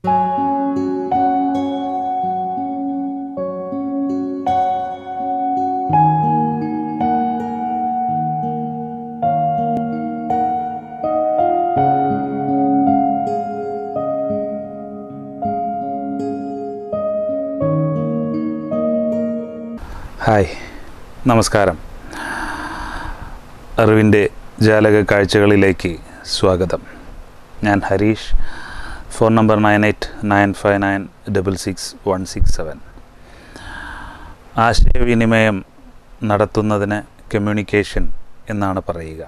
hi നമസ്കാരം അറിവിൻ്റെ ജാലക കാഴ്ചകളിലേക്ക് സ്വാഗതം ഞാൻ Harish phone number nine eight nine five nine double six one six seven ആശയവിനിമയം നടത്തുന്നതിന് കമ്മ്യൂണിക്കേഷൻ എന്നാണ് പറയുക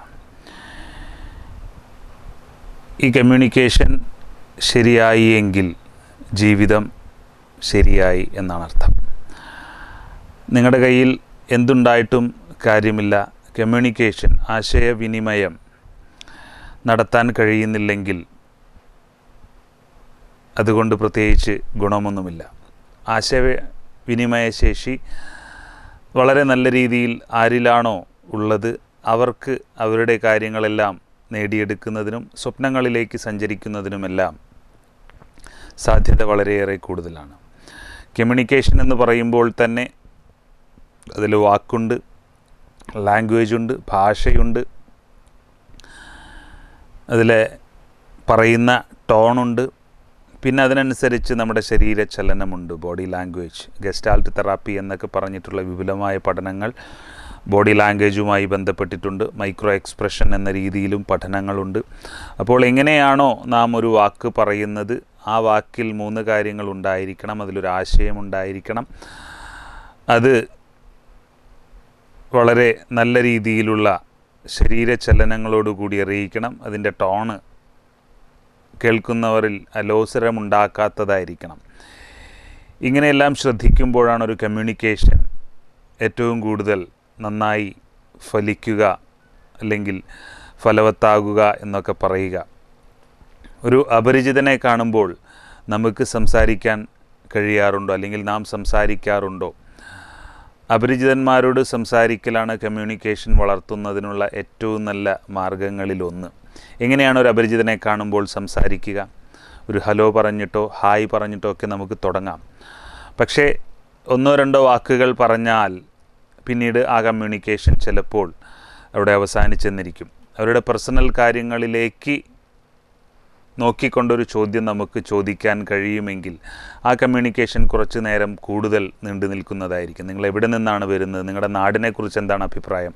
ഈ കമ്മ്യൂണിക്കേഷൻ ശരിയായി എങ്കിൽ ജീവിതം ശരിയായി എന്നാണ് അർത്ഥം നിങ്ങളുടെ കയ്യിൽ എന്തുണ്ടായിട്ടും കാര്യമില്ല കമ്മ്യൂണിക്കേഷൻ ആശയവിനിമയം നടത്താൻ കഴിയുന്നില്ലെങ്കിൽ അതുകൊണ്ട് പ്രത്യേകിച്ച് ഗുണമൊന്നുമില്ല ആശയവിനിമയ ശേഷി വളരെ നല്ല രീതിയിൽ ആരിലാണോ ഉള്ളത് അവർക്ക് അവരുടെ കാര്യങ്ങളെല്ലാം നേടിയെടുക്കുന്നതിനും സ്വപ്നങ്ങളിലേക്ക് സഞ്ചരിക്കുന്നതിനുമെല്ലാം സാധ്യത വളരെയേറെ കൂടുതലാണ് കമ്മ്യൂണിക്കേഷൻ എന്ന് പറയുമ്പോൾ തന്നെ അതിൽ വാക്കുണ്ട് ലാംഗ്വേജ് ഉണ്ട് ഭാഷയുണ്ട് അതിൽ പറയുന്ന ടോണുണ്ട് പിന്നെ അതിനനുസരിച്ച് നമ്മുടെ ശരീര ചലനമുണ്ട് ബോഡി ലാംഗ്വേജ് ഗസ്റ്റാൾട്ട് തെറാപ്പി എന്നൊക്കെ പറഞ്ഞിട്ടുള്ള വിപുലമായ പഠനങ്ങൾ ബോഡി ലാംഗ്വേജുമായി ബന്ധപ്പെട്ടിട്ടുണ്ട് മൈക്രോ എക്സ്പ്രഷൻ എന്ന രീതിയിലും പഠനങ്ങളുണ്ട് അപ്പോൾ എങ്ങനെയാണോ നാം ഒരു വാക്ക് പറയുന്നത് ആ വാക്കിൽ മൂന്ന് കാര്യങ്ങൾ ഉണ്ടായിരിക്കണം അതിലൊരു ആശയം ഉണ്ടായിരിക്കണം അത് വളരെ നല്ല രീതിയിലുള്ള ശരീരചലനങ്ങളോടുകൂടി അറിയിക്കണം അതിൻ്റെ ടോണ് കേൾക്കുന്നവരിൽ അലോസരമുണ്ടാക്കാത്തതായിരിക്കണം ഇങ്ങനെയെല്ലാം ശ്രദ്ധിക്കുമ്പോഴാണ് ഒരു കമ്മ്യൂണിക്കേഷൻ ഏറ്റവും കൂടുതൽ നന്നായി ഫലിക്കുക അല്ലെങ്കിൽ ഫലവത്താകുക എന്നൊക്കെ പറയുക ഒരു അപരിചിതനെ കാണുമ്പോൾ നമുക്ക് സംസാരിക്കാൻ കഴിയാറുണ്ടോ അല്ലെങ്കിൽ നാം സംസാരിക്കാറുണ്ടോ അപരിചിതന്മാരോട് സംസാരിക്കലാണ് കമ്മ്യൂണിക്കേഷൻ വളർത്തുന്നതിനുള്ള ഏറ്റവും നല്ല മാർഗങ്ങളിലൊന്ന് എങ്ങനെയാണ് ഒരു അപരിചിതനെ കാണുമ്പോൾ സംസാരിക്കുക ഒരു ഹലോ പറഞ്ഞിട്ടോ ഹായ് പറഞ്ഞിട്ടോ ഒക്കെ നമുക്ക് തുടങ്ങാം പക്ഷേ ഒന്നോ രണ്ടോ വാക്കുകൾ പറഞ്ഞാൽ പിന്നീട് ആ കമ്മ്യൂണിക്കേഷൻ ചിലപ്പോൾ അവിടെ അവസാനിച്ചെന്നിരിക്കും അവരുടെ പേഴ്സണൽ കാര്യങ്ങളിലേക്ക് നോക്കിക്കൊണ്ടൊരു ചോദ്യം നമുക്ക് ചോദിക്കാൻ കഴിയുമെങ്കിൽ ആ കമ്മ്യൂണിക്കേഷൻ കുറച്ച് നേരം കൂടുതൽ നീണ്ടു നിൽക്കുന്നതായിരിക്കും നിങ്ങൾ എവിടെ നിന്നാണ് വരുന്നത് നിങ്ങളുടെ നാടിനെക്കുറിച്ച് എന്താണ് അഭിപ്രായം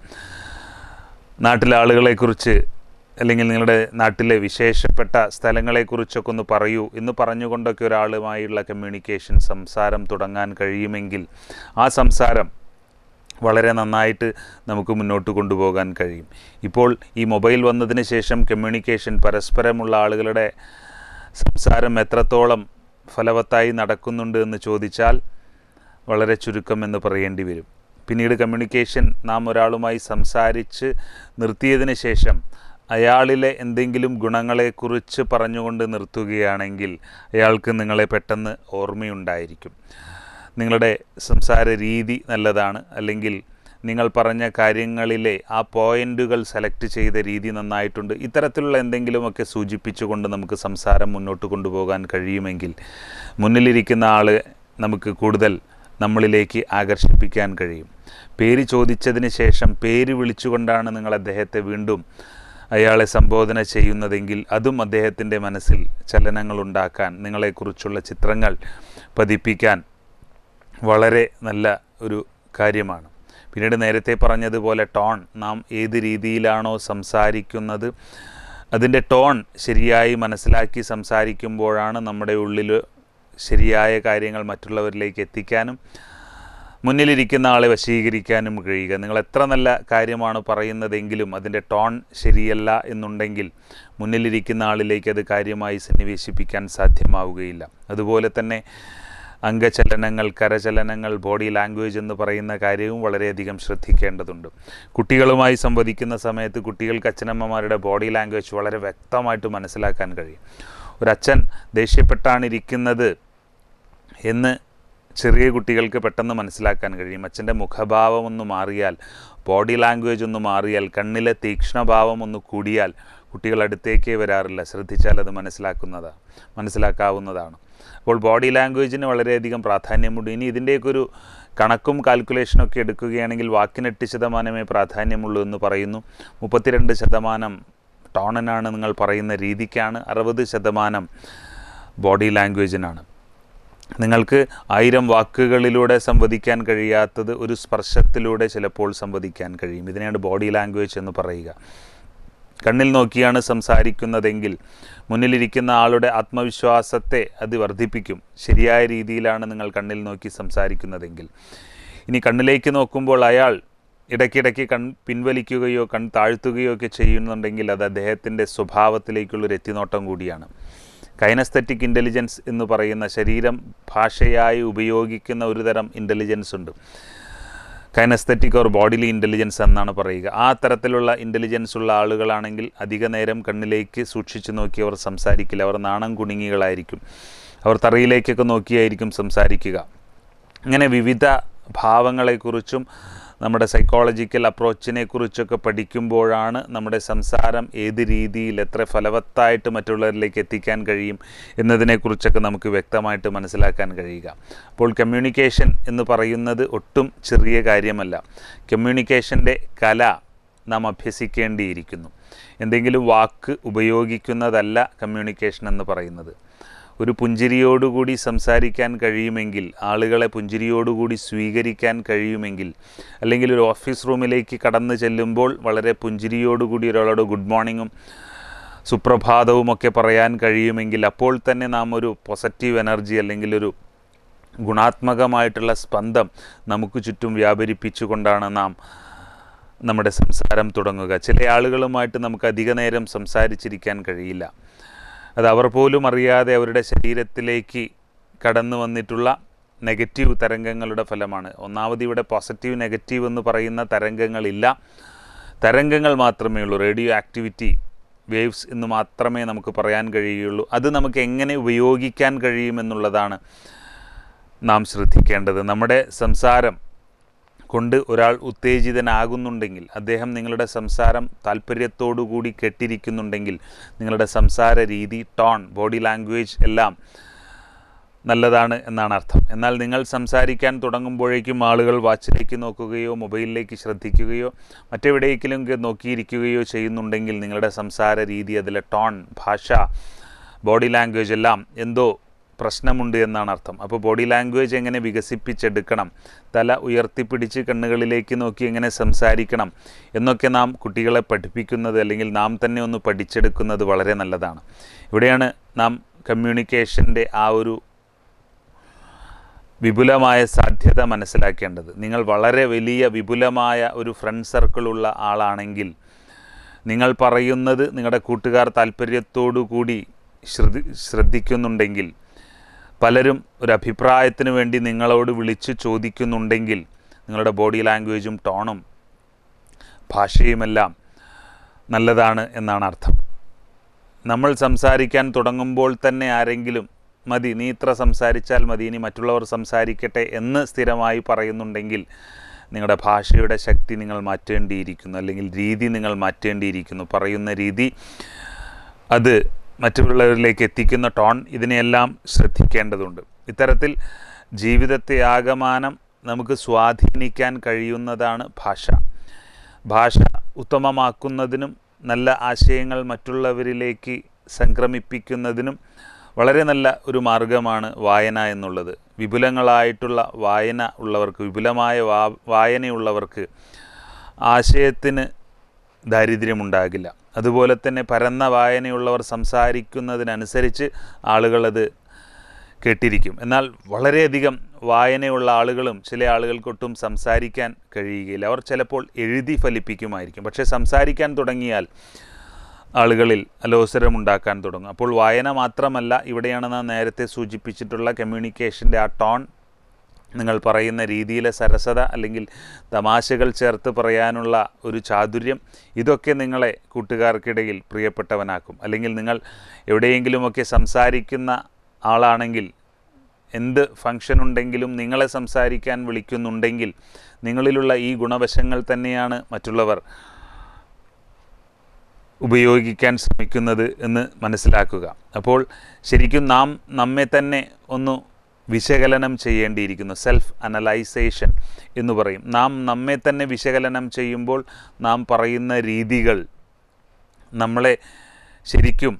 നാട്ടിലെ ആളുകളെക്കുറിച്ച് അല്ലെങ്കിൽ നിങ്ങളുടെ നാട്ടിലെ വിശേഷപ്പെട്ട സ്ഥലങ്ങളെക്കുറിച്ചൊക്കെ ഒന്ന് പറയൂ എന്ന് പറഞ്ഞുകൊണ്ടൊക്കെ ഒരാളുമായുള്ള കമ്മ്യൂണിക്കേഷൻ സംസാരം തുടങ്ങാൻ കഴിയുമെങ്കിൽ ആ സംസാരം വളരെ നന്നായിട്ട് നമുക്ക് മുന്നോട്ട് കൊണ്ടുപോകാൻ കഴിയും ഇപ്പോൾ ഈ മൊബൈൽ വന്നതിന് ശേഷം കമ്മ്യൂണിക്കേഷൻ പരസ്പരമുള്ള ആളുകളുടെ സംസാരം എത്രത്തോളം ഫലവത്തായി നടക്കുന്നുണ്ട് എന്ന് ചോദിച്ചാൽ വളരെ ചുരുക്കം എന്ന് പറയേണ്ടി വരും പിന്നീട് കമ്മ്യൂണിക്കേഷൻ നാം ഒരാളുമായി സംസാരിച്ച് നിർത്തിയതിന് ശേഷം അയാളിലെ എന്തെങ്കിലും ഗുണങ്ങളെക്കുറിച്ച് പറഞ്ഞുകൊണ്ട് നിർത്തുകയാണെങ്കിൽ അയാൾക്ക് നിങ്ങളെ പെട്ടെന്ന് ഓർമ്മയുണ്ടായിരിക്കും നിങ്ങളുടെ സംസാര രീതി നല്ലതാണ് അല്ലെങ്കിൽ നിങ്ങൾ പറഞ്ഞ കാര്യങ്ങളിലെ ആ പോയിൻ്റുകൾ സെലക്ട് ചെയ്ത രീതി നന്നായിട്ടുണ്ട് ഇത്തരത്തിലുള്ള എന്തെങ്കിലുമൊക്കെ സൂചിപ്പിച്ചുകൊണ്ട് നമുക്ക് സംസാരം മുന്നോട്ട് കൊണ്ടുപോകാൻ കഴിയുമെങ്കിൽ മുന്നിലിരിക്കുന്ന ആൾ നമുക്ക് കൂടുതൽ നമ്മളിലേക്ക് ആകർഷിപ്പിക്കാൻ കഴിയും പേര് ചോദിച്ചതിന് ശേഷം പേര് വിളിച്ചുകൊണ്ടാണ് നിങ്ങൾ അദ്ദേഹത്തെ വീണ്ടും അയാളെ സംബോധന ചെയ്യുന്നതെങ്കിൽ അതും അദ്ദേഹത്തിൻ്റെ മനസ്സിൽ ചലനങ്ങൾ ഉണ്ടാക്കാൻ നിങ്ങളെക്കുറിച്ചുള്ള ചിത്രങ്ങൾ പതിപ്പിക്കാൻ വളരെ നല്ല ഒരു കാര്യമാണ് പിന്നീട് നേരത്തെ പറഞ്ഞതുപോലെ ടോൺ നാം ഏത് രീതിയിലാണോ സംസാരിക്കുന്നത് അതിൻ്റെ ടോൺ ശരിയായി മനസ്സിലാക്കി സംസാരിക്കുമ്പോഴാണ് നമ്മുടെ ഉള്ളിൽ ശരിയായ കാര്യങ്ങൾ മറ്റുള്ളവരിലേക്ക് എത്തിക്കാനും മുന്നിലിരിക്കുന്ന ആളെ വശീകരിക്കാനും കഴിയുക നിങ്ങൾ എത്ര നല്ല കാര്യമാണ് പറയുന്നതെങ്കിലും അതിൻ്റെ ടോൺ ശരിയല്ല എന്നുണ്ടെങ്കിൽ മുന്നിലിരിക്കുന്ന ആളിലേക്ക് അത് കാര്യമായി സന്നിവേശിപ്പിക്കാൻ സാധ്യമാവുകയില്ല അതുപോലെ തന്നെ അംഗചലനങ്ങൾ കരചലനങ്ങൾ ബോഡി ലാംഗ്വേജ് എന്ന് പറയുന്ന കാര്യവും വളരെയധികം ശ്രദ്ധിക്കേണ്ടതുണ്ട് കുട്ടികളുമായി സംവദിക്കുന്ന സമയത്ത് കുട്ടികൾക്ക് അച്ഛനമ്മമാരുടെ ബോഡി ലാംഗ്വേജ് വളരെ വ്യക്തമായിട്ട് മനസ്സിലാക്കാൻ കഴിയും ഒരച്ഛൻ ദേഷ്യപ്പെട്ടാണ് ഇരിക്കുന്നത് എന്ന് ചെറിയ കുട്ടികൾക്ക് പെട്ടെന്ന് മനസ്സിലാക്കാൻ കഴിയും അച്ഛൻ്റെ മുഖഭാവം ഒന്ന് മാറിയാൽ ബോഡി ലാംഗ്വേജ് ഒന്ന് മാറിയാൽ കണ്ണിലെ തീക്ഷ്ണഭാവം ഒന്ന് കൂടിയാൽ കുട്ടികൾ അടുത്തേക്കേ വരാറില്ല ശ്രദ്ധിച്ചാൽ അത് മനസ്സിലാക്കുന്നതാണ് മനസ്സിലാക്കാവുന്നതാണ് അപ്പോൾ ബോഡി ലാംഗ്വേജിന് വളരെയധികം പ്രാധാന്യമുണ്ട് ഇനി ഇതിൻ്റെയൊക്കെ ഒരു കണക്കും കാൽക്കുലേഷനൊക്കെ എടുക്കുകയാണെങ്കിൽ വാക്കിന് എട്ട് ശതമാനമേ പ്രാധാന്യമുള്ളൂ എന്ന് പറയുന്നു മുപ്പത്തിരണ്ട് ശതമാനം ടോണനാണ് നിങ്ങൾ പറയുന്ന രീതിക്കാണ് അറുപത് ശതമാനം ബോഡി ലാംഗ്വേജിനാണ് നിങ്ങൾക്ക് ആയിരം വാക്കുകളിലൂടെ സംവദിക്കാൻ കഴിയാത്തത് ഒരു സ്പർശത്തിലൂടെ ചിലപ്പോൾ സംവദിക്കാൻ കഴിയും ഇതിനെയാണ് ബോഡി ലാംഗ്വേജ് എന്ന് പറയുക കണ്ണിൽ നോക്കിയാണ് സംസാരിക്കുന്നതെങ്കിൽ മുന്നിലിരിക്കുന്ന ആളുടെ ആത്മവിശ്വാസത്തെ അത് വർദ്ധിപ്പിക്കും ശരിയായ രീതിയിലാണ് നിങ്ങൾ കണ്ണിൽ നോക്കി സംസാരിക്കുന്നതെങ്കിൽ ഇനി കണ്ണിലേക്ക് നോക്കുമ്പോൾ അയാൾ ഇടയ്ക്കിടയ്ക്ക് കൺ പിൻവലിക്കുകയോ കൺ താഴ്ത്തുകയോ ഒക്കെ ചെയ്യുന്നുണ്ടെങ്കിൽ അത് അദ്ദേഹത്തിൻ്റെ സ്വഭാവത്തിലേക്കുള്ളൊരു എത്തിനോട്ടം കൂടിയാണ് കൈനസ്തറ്റിക് ഇൻ്റലിജൻസ് എന്ന് പറയുന്ന ശരീരം ഭാഷയായി ഉപയോഗിക്കുന്ന ഒരു തരം ഇൻ്റലിജൻസ് ഉണ്ട് കൈനസ്തറ്റിക് ഓർ ബോഡിലി ഇൻ്റലിജൻസ് എന്നാണ് പറയുക ആ തരത്തിലുള്ള ഇൻ്റലിജൻസ് ഉള്ള ആളുകളാണെങ്കിൽ അധിക നേരം കണ്ണിലേക്ക് സൂക്ഷിച്ചു നോക്കി അവർ സംസാരിക്കില്ല അവർ നാണം കുണുങ്ങികളായിരിക്കും അവർ തറയിലേക്കൊക്കെ നോക്കിയായിരിക്കും സംസാരിക്കുക അങ്ങനെ വിവിധ ഭാവങ്ങളെക്കുറിച്ചും നമ്മുടെ സൈക്കോളജിക്കൽ അപ്രോച്ചിനെ കുറിച്ചൊക്കെ പഠിക്കുമ്പോഴാണ് നമ്മുടെ സംസാരം ഏത് രീതിയിൽ എത്ര ഫലവത്തായിട്ട് മറ്റുള്ളവരിലേക്ക് എത്തിക്കാൻ കഴിയും എന്നതിനെക്കുറിച്ചൊക്കെ നമുക്ക് വ്യക്തമായിട്ട് മനസ്സിലാക്കാൻ കഴിയുക അപ്പോൾ കമ്മ്യൂണിക്കേഷൻ എന്ന് പറയുന്നത് ഒട്ടും ചെറിയ കാര്യമല്ല കമ്മ്യൂണിക്കേഷൻ്റെ കല നാം അഭ്യസിക്കേണ്ടിയിരിക്കുന്നു എന്തെങ്കിലും വാക്ക് ഉപയോഗിക്കുന്നതല്ല കമ്മ്യൂണിക്കേഷൻ എന്ന് പറയുന്നത് ഒരു പുഞ്ചിരിയോടുകൂടി സംസാരിക്കാൻ കഴിയുമെങ്കിൽ ആളുകളെ പുഞ്ചിരിയോടുകൂടി സ്വീകരിക്കാൻ കഴിയുമെങ്കിൽ അല്ലെങ്കിൽ ഒരു ഓഫീസ് റൂമിലേക്ക് കടന്നു ചെല്ലുമ്പോൾ വളരെ പുഞ്ചിരിയോടുകൂടി ഒരാളോട് ഗുഡ് മോർണിംഗും സുപ്രഭാതവും ഒക്കെ പറയാൻ കഴിയുമെങ്കിൽ അപ്പോൾ തന്നെ നാം ഒരു പോസിറ്റീവ് എനർജി അല്ലെങ്കിൽ ഒരു ഗുണാത്മകമായിട്ടുള്ള സ്പന്ദം നമുക്ക് ചുറ്റും വ്യാപരിപ്പിച്ചുകൊണ്ടാണ് നാം നമ്മുടെ സംസാരം തുടങ്ങുക ചില ആളുകളുമായിട്ട് നമുക്ക് അധിക നേരം സംസാരിച്ചിരിക്കാൻ കഴിയില്ല അത് അവർ പോലും അറിയാതെ അവരുടെ ശരീരത്തിലേക്ക് കടന്നു വന്നിട്ടുള്ള നെഗറ്റീവ് തരംഗങ്ങളുടെ ഫലമാണ് ഒന്നാമത് ഇവിടെ പോസിറ്റീവ് നെഗറ്റീവ് എന്ന് പറയുന്ന തരംഗങ്ങളില്ല തരംഗങ്ങൾ മാത്രമേ ഉള്ളൂ റേഡിയോ ആക്ടിവിറ്റി വേവ്സ് എന്ന് മാത്രമേ നമുക്ക് പറയാൻ കഴിയുള്ളൂ അത് നമുക്ക് എങ്ങനെ ഉപയോഗിക്കാൻ കഴിയുമെന്നുള്ളതാണ് നാം ശ്രദ്ധിക്കേണ്ടത് നമ്മുടെ സംസാരം കൊണ്ട് ഒരാൾ ഉത്തേജിതനാകുന്നുണ്ടെങ്കിൽ അദ്ദേഹം നിങ്ങളുടെ സംസാരം താല്പര്യത്തോടുകൂടി കെട്ടിരിക്കുന്നുണ്ടെങ്കിൽ നിങ്ങളുടെ സംസാര രീതി ടോൺ ബോഡി ലാംഗ്വേജ് എല്ലാം നല്ലതാണ് എന്നാണ് അർത്ഥം എന്നാൽ നിങ്ങൾ സംസാരിക്കാൻ തുടങ്ങുമ്പോഴേക്കും ആളുകൾ വാച്ചിലേക്ക് നോക്കുകയോ മൊബൈലിലേക്ക് ശ്രദ്ധിക്കുകയോ മറ്റെവിടേക്കെങ്കിലും നോക്കിയിരിക്കുകയോ ചെയ്യുന്നുണ്ടെങ്കിൽ നിങ്ങളുടെ സംസാര രീതി അതിലെ ടോൺ ഭാഷ ബോഡി ലാംഗ്വേജ് എല്ലാം എന്തോ പ്രശ്നമുണ്ട് എന്നാണ് അർത്ഥം അപ്പോൾ ബോഡി ലാംഗ്വേജ് എങ്ങനെ വികസിപ്പിച്ചെടുക്കണം തല ഉയർത്തിപ്പിടിച്ച് കണ്ണുകളിലേക്ക് നോക്കി എങ്ങനെ സംസാരിക്കണം എന്നൊക്കെ നാം കുട്ടികളെ പഠിപ്പിക്കുന്നത് അല്ലെങ്കിൽ നാം തന്നെ ഒന്ന് പഠിച്ചെടുക്കുന്നത് വളരെ നല്ലതാണ് ഇവിടെയാണ് നാം കമ്മ്യൂണിക്കേഷൻ്റെ ആ ഒരു വിപുലമായ സാധ്യത മനസ്സിലാക്കേണ്ടത് നിങ്ങൾ വളരെ വലിയ വിപുലമായ ഒരു ഫ്രണ്ട് സർക്കിളുള്ള ആളാണെങ്കിൽ നിങ്ങൾ പറയുന്നത് നിങ്ങളുടെ കൂട്ടുകാർ താല്പര്യത്തോടു കൂടി ശ്രദ്ധി ശ്രദ്ധിക്കുന്നുണ്ടെങ്കിൽ പലരും ഒരു അഭിപ്രായത്തിന് വേണ്ടി നിങ്ങളോട് വിളിച്ച് ചോദിക്കുന്നുണ്ടെങ്കിൽ നിങ്ങളുടെ ബോഡി ലാംഗ്വേജും ടോണും ഭാഷയുമെല്ലാം നല്ലതാണ് എന്നാണ് അർത്ഥം നമ്മൾ സംസാരിക്കാൻ തുടങ്ങുമ്പോൾ തന്നെ ആരെങ്കിലും മതി നീ ഇത്ര സംസാരിച്ചാൽ മതി ഇനി മറ്റുള്ളവർ സംസാരിക്കട്ടെ എന്ന് സ്ഥിരമായി പറയുന്നുണ്ടെങ്കിൽ നിങ്ങളുടെ ഭാഷയുടെ ശക്തി നിങ്ങൾ മാറ്റേണ്ടിയിരിക്കുന്നു അല്ലെങ്കിൽ രീതി നിങ്ങൾ മാറ്റേണ്ടിയിരിക്കുന്നു പറയുന്ന രീതി അത് മറ്റുള്ളവരിലേക്ക് എത്തിക്കുന്ന ടോൺ ഇതിനെയെല്ലാം ശ്രദ്ധിക്കേണ്ടതുണ്ട് ഇത്തരത്തിൽ ജീവിതത്തെ ആകമാനം നമുക്ക് സ്വാധീനിക്കാൻ കഴിയുന്നതാണ് ഭാഷ ഭാഷ ഉത്തമമാക്കുന്നതിനും നല്ല ആശയങ്ങൾ മറ്റുള്ളവരിലേക്ക് സംക്രമിപ്പിക്കുന്നതിനും വളരെ നല്ല ഒരു മാർഗമാണ് വായന എന്നുള്ളത് വിപുലങ്ങളായിട്ടുള്ള വായന ഉള്ളവർക്ക് വിപുലമായ വാ വായനയുള്ളവർക്ക് ആശയത്തിന് ദാരിദ്ര്യമുണ്ടാകില്ല അതുപോലെ തന്നെ പരന്ന വായനയുള്ളവർ സംസാരിക്കുന്നതിനനുസരിച്ച് ആളുകളത് കേട്ടിരിക്കും എന്നാൽ വളരെയധികം വായനയുള്ള ആളുകളും ചില ആളുകൾക്കൊട്ടും സംസാരിക്കാൻ കഴിയുകയില്ല അവർ ചിലപ്പോൾ എഴുതി ഫലിപ്പിക്കുമായിരിക്കും പക്ഷേ സംസാരിക്കാൻ തുടങ്ങിയാൽ ആളുകളിൽ അലോസരമുണ്ടാക്കാൻ തുടങ്ങും അപ്പോൾ വായന മാത്രമല്ല ഇവിടെയാണ് നാം നേരത്തെ സൂചിപ്പിച്ചിട്ടുള്ള കമ്മ്യൂണിക്കേഷൻ്റെ ആ ടോൺ നിങ്ങൾ പറയുന്ന രീതിയിലെ സരസത അല്ലെങ്കിൽ തമാശകൾ ചേർത്ത് പറയാനുള്ള ഒരു ചാതുര്യം ഇതൊക്കെ നിങ്ങളെ കൂട്ടുകാർക്കിടയിൽ പ്രിയപ്പെട്ടവനാക്കും അല്ലെങ്കിൽ നിങ്ങൾ എവിടെയെങ്കിലുമൊക്കെ സംസാരിക്കുന്ന ആളാണെങ്കിൽ എന്ത് ഫങ്ഷൻ ഉണ്ടെങ്കിലും നിങ്ങളെ സംസാരിക്കാൻ വിളിക്കുന്നുണ്ടെങ്കിൽ നിങ്ങളിലുള്ള ഈ ഗുണവശങ്ങൾ തന്നെയാണ് മറ്റുള്ളവർ ഉപയോഗിക്കാൻ ശ്രമിക്കുന്നത് എന്ന് മനസ്സിലാക്കുക അപ്പോൾ ശരിക്കും നാം നമ്മെ തന്നെ ഒന്ന് വിശകലനം ചെയ്യേണ്ടിയിരിക്കുന്നു സെൽഫ് അനലൈസേഷൻ എന്ന് പറയും നാം നമ്മെ തന്നെ വിശകലനം ചെയ്യുമ്പോൾ നാം പറയുന്ന രീതികൾ നമ്മളെ ശരിക്കും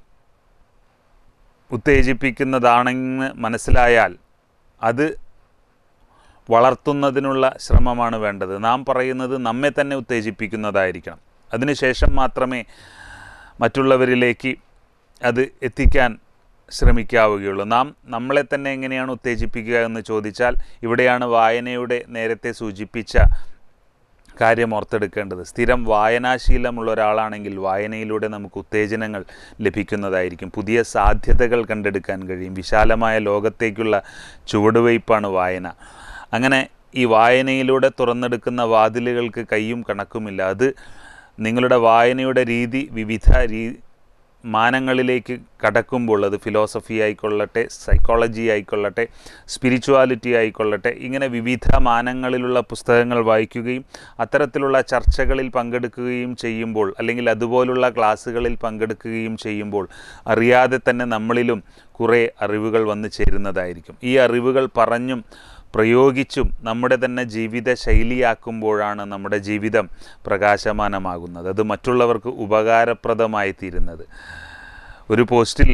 ഉത്തേജിപ്പിക്കുന്നതാണെന്ന് മനസ്സിലായാൽ അത് വളർത്തുന്നതിനുള്ള ശ്രമമാണ് വേണ്ടത് നാം പറയുന്നത് നമ്മെ തന്നെ ഉത്തേജിപ്പിക്കുന്നതായിരിക്കണം അതിനുശേഷം മാത്രമേ മറ്റുള്ളവരിലേക്ക് അത് എത്തിക്കാൻ ശ്രമിക്കാവുകയുള്ളൂ നാം നമ്മളെ തന്നെ എങ്ങനെയാണ് ഉത്തേജിപ്പിക്കുക എന്ന് ചോദിച്ചാൽ ഇവിടെയാണ് വായനയുടെ നേരത്തെ സൂചിപ്പിച്ച കാര്യം ഓർത്തെടുക്കേണ്ടത് സ്ഥിരം വായനാശീലമുള്ള ഒരാളാണെങ്കിൽ വായനയിലൂടെ നമുക്ക് ഉത്തേജനങ്ങൾ ലഭിക്കുന്നതായിരിക്കും പുതിയ സാധ്യതകൾ കണ്ടെടുക്കാൻ കഴിയും വിശാലമായ ലോകത്തേക്കുള്ള ചുവടുവയ്പ്പാണ് വായന അങ്ങനെ ഈ വായനയിലൂടെ തുറന്നെടുക്കുന്ന വാതിലുകൾക്ക് കയ്യും കണക്കുമില്ല അത് നിങ്ങളുടെ വായനയുടെ രീതി വിവിധ രീ മാനങ്ങളിലേക്ക് കടക്കുമ്പോൾ അത് ഫിലോസഫി ആയിക്കൊള്ളട്ടെ സൈക്കോളജി ആയിക്കൊള്ളട്ടെ സ്പിരിച്വാലിറ്റി ആയിക്കൊള്ളട്ടെ ഇങ്ങനെ വിവിധ മാനങ്ങളിലുള്ള പുസ്തകങ്ങൾ വായിക്കുകയും അത്തരത്തിലുള്ള ചർച്ചകളിൽ പങ്കെടുക്കുകയും ചെയ്യുമ്പോൾ അല്ലെങ്കിൽ അതുപോലുള്ള ക്ലാസ്സുകളിൽ പങ്കെടുക്കുകയും ചെയ്യുമ്പോൾ അറിയാതെ തന്നെ നമ്മളിലും കുറേ അറിവുകൾ വന്നു ചേരുന്നതായിരിക്കും ഈ അറിവുകൾ പറഞ്ഞും പ്രയോഗിച്ചും നമ്മുടെ തന്നെ ജീവിത ശൈലിയാക്കുമ്പോഴാണ് നമ്മുടെ ജീവിതം പ്രകാശമാനമാകുന്നത് അത് മറ്റുള്ളവർക്ക് ഉപകാരപ്രദമായി തീരുന്നത് ഒരു പോസ്റ്റിൽ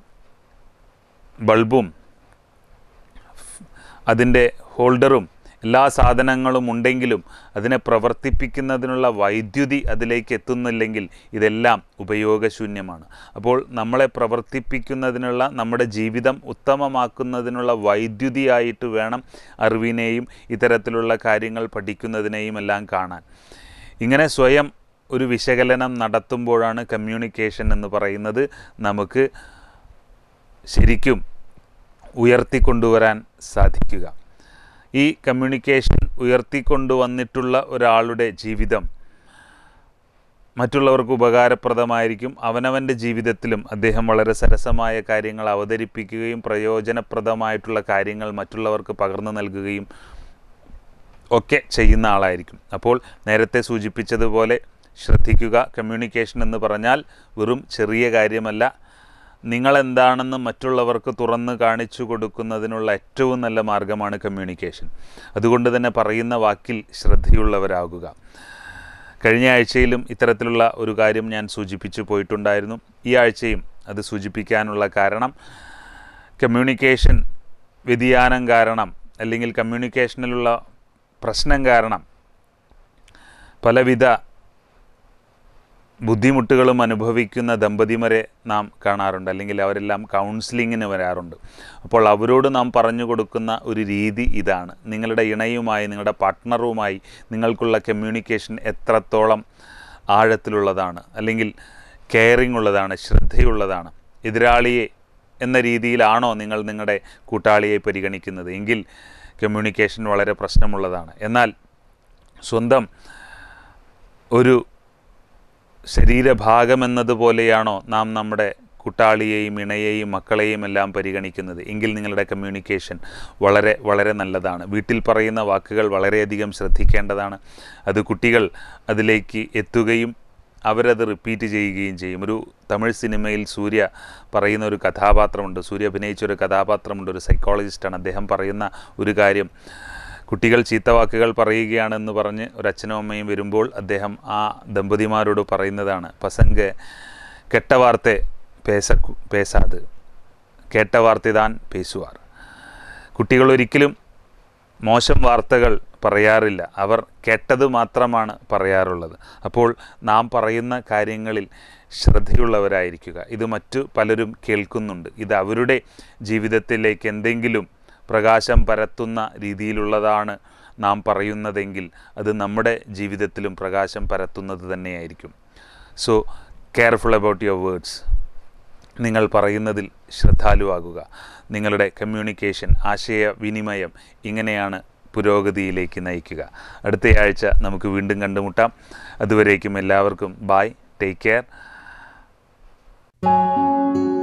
ബൾബും അതിൻ്റെ ഹോൾഡറും എല്ലാ സാധനങ്ങളും ഉണ്ടെങ്കിലും അതിനെ പ്രവർത്തിപ്പിക്കുന്നതിനുള്ള വൈദ്യുതി അതിലേക്ക് എത്തുന്നില്ലെങ്കിൽ ഇതെല്ലാം ഉപയോഗശൂന്യമാണ് അപ്പോൾ നമ്മളെ പ്രവർത്തിപ്പിക്കുന്നതിനുള്ള നമ്മുടെ ജീവിതം ഉത്തമമാക്കുന്നതിനുള്ള വൈദ്യുതിയായിട്ട് വേണം അറിവിനെയും ഇത്തരത്തിലുള്ള കാര്യങ്ങൾ പഠിക്കുന്നതിനെയും എല്ലാം കാണാൻ ഇങ്ങനെ സ്വയം ഒരു വിശകലനം നടത്തുമ്പോഴാണ് കമ്മ്യൂണിക്കേഷൻ എന്ന് പറയുന്നത് നമുക്ക് ശരിക്കും ഉയർത്തിക്കൊണ്ടുവരാൻ സാധിക്കുക ഈ കമ്മ്യൂണിക്കേഷൻ ഉയർത്തിക്കൊണ്ടുവന്നിട്ടുള്ള ഒരാളുടെ ജീവിതം മറ്റുള്ളവർക്ക് ഉപകാരപ്രദമായിരിക്കും അവനവൻ്റെ ജീവിതത്തിലും അദ്ദേഹം വളരെ സരസമായ കാര്യങ്ങൾ അവതരിപ്പിക്കുകയും പ്രയോജനപ്രദമായിട്ടുള്ള കാര്യങ്ങൾ മറ്റുള്ളവർക്ക് പകർന്നു നൽകുകയും ഒക്കെ ചെയ്യുന്ന ആളായിരിക്കും അപ്പോൾ നേരത്തെ സൂചിപ്പിച്ചതുപോലെ ശ്രദ്ധിക്കുക കമ്മ്യൂണിക്കേഷൻ എന്ന് പറഞ്ഞാൽ വെറും ചെറിയ കാര്യമല്ല നിങ്ങളെന്താണെന്ന് മറ്റുള്ളവർക്ക് തുറന്ന് കാണിച്ചു കൊടുക്കുന്നതിനുള്ള ഏറ്റവും നല്ല മാർഗമാണ് കമ്മ്യൂണിക്കേഷൻ അതുകൊണ്ട് തന്നെ പറയുന്ന വാക്കിൽ ശ്രദ്ധയുള്ളവരാകുക കഴിഞ്ഞ ആഴ്ചയിലും ഇത്തരത്തിലുള്ള ഒരു കാര്യം ഞാൻ സൂചിപ്പിച്ചു പോയിട്ടുണ്ടായിരുന്നു ഈ ആഴ്ചയും അത് സൂചിപ്പിക്കാനുള്ള കാരണം കമ്മ്യൂണിക്കേഷൻ വ്യതിയാനം കാരണം അല്ലെങ്കിൽ കമ്മ്യൂണിക്കേഷനിലുള്ള പ്രശ്നം കാരണം പലവിധ ബുദ്ധിമുട്ടുകളും അനുഭവിക്കുന്ന ദമ്പതിമാരെ നാം കാണാറുണ്ട് അല്ലെങ്കിൽ അവരെല്ലാം കൗൺസിലിങ്ങിന് വരാറുണ്ട് അപ്പോൾ അവരോട് നാം പറഞ്ഞു കൊടുക്കുന്ന ഒരു രീതി ഇതാണ് നിങ്ങളുടെ ഇണയുമായി നിങ്ങളുടെ പാർട്ട്ണറുമായി നിങ്ങൾക്കുള്ള കമ്മ്യൂണിക്കേഷൻ എത്രത്തോളം ആഴത്തിലുള്ളതാണ് അല്ലെങ്കിൽ കെയറിംഗ് ഉള്ളതാണ് ശ്രദ്ധയുള്ളതാണ് എതിരാളിയെ എന്ന രീതിയിലാണോ നിങ്ങൾ നിങ്ങളുടെ കൂട്ടാളിയെ പരിഗണിക്കുന്നത് എങ്കിൽ കമ്മ്യൂണിക്കേഷൻ വളരെ പ്രശ്നമുള്ളതാണ് എന്നാൽ സ്വന്തം ഒരു ശരീരഭാഗമെന്നതുപോലെയാണോ നാം നമ്മുടെ കൂട്ടാളിയെയും ഇണയെയും മക്കളെയും എല്ലാം പരിഗണിക്കുന്നത് എങ്കിൽ നിങ്ങളുടെ കമ്മ്യൂണിക്കേഷൻ വളരെ വളരെ നല്ലതാണ് വീട്ടിൽ പറയുന്ന വാക്കുകൾ വളരെയധികം ശ്രദ്ധിക്കേണ്ടതാണ് അത് കുട്ടികൾ അതിലേക്ക് എത്തുകയും അവരത് റിപ്പീറ്റ് ചെയ്യുകയും ചെയ്യും ഒരു തമിഴ് സിനിമയിൽ സൂര്യ പറയുന്ന ഒരു കഥാപാത്രമുണ്ട് സൂര്യ അഭിനയിച്ച ഒരു കഥാപാത്രമുണ്ട് ഒരു സൈക്കോളജിസ്റ്റാണ് അദ്ദേഹം പറയുന്ന ഒരു കാര്യം കുട്ടികൾ ചീത്തവാക്കുകൾ പറയുകയാണെന്ന് പറഞ്ഞ് ഒരച്ഛനും അമ്മയും വരുമ്പോൾ അദ്ദേഹം ആ ദമ്പതിമാരോട് പറയുന്നതാണ് പസങ്ക് കെട്ട വാർത്ത പേസ പേസാത് കേട്ട വാർത്തതാൻ പേസുവാർ കുട്ടികൾ ഒരിക്കലും മോശം വാർത്തകൾ പറയാറില്ല അവർ കേട്ടത് മാത്രമാണ് പറയാറുള്ളത് അപ്പോൾ നാം പറയുന്ന കാര്യങ്ങളിൽ ശ്രദ്ധയുള്ളവരായിരിക്കുക ഇത് മറ്റു പലരും കേൾക്കുന്നുണ്ട് ഇത് അവരുടെ ജീവിതത്തിലേക്ക് എന്തെങ്കിലും പ്രകാശം പരത്തുന്ന രീതിയിലുള്ളതാണ് നാം പറയുന്നതെങ്കിൽ അത് നമ്മുടെ ജീവിതത്തിലും പ്രകാശം പരത്തുന്നത് തന്നെയായിരിക്കും so careful about your words നിങ്ങൾ പറയുന്നതിൽ ശ്രദ്ധാലുവാകുക നിങ്ങളുടെ കമ്മ്യൂണിക്കേഷൻ ആശയവിനിമയം ഇങ്ങനെയാണ് പുരോഗതിയിലേക്ക് നയിക്കുക അടുത്തയാഴ്ച നമുക്ക് വീണ്ടും കണ്ടുമുട്ടാം അതുവരേക്കും എല്ലാവർക്കും ബായ് ടേക്ക് കെയർ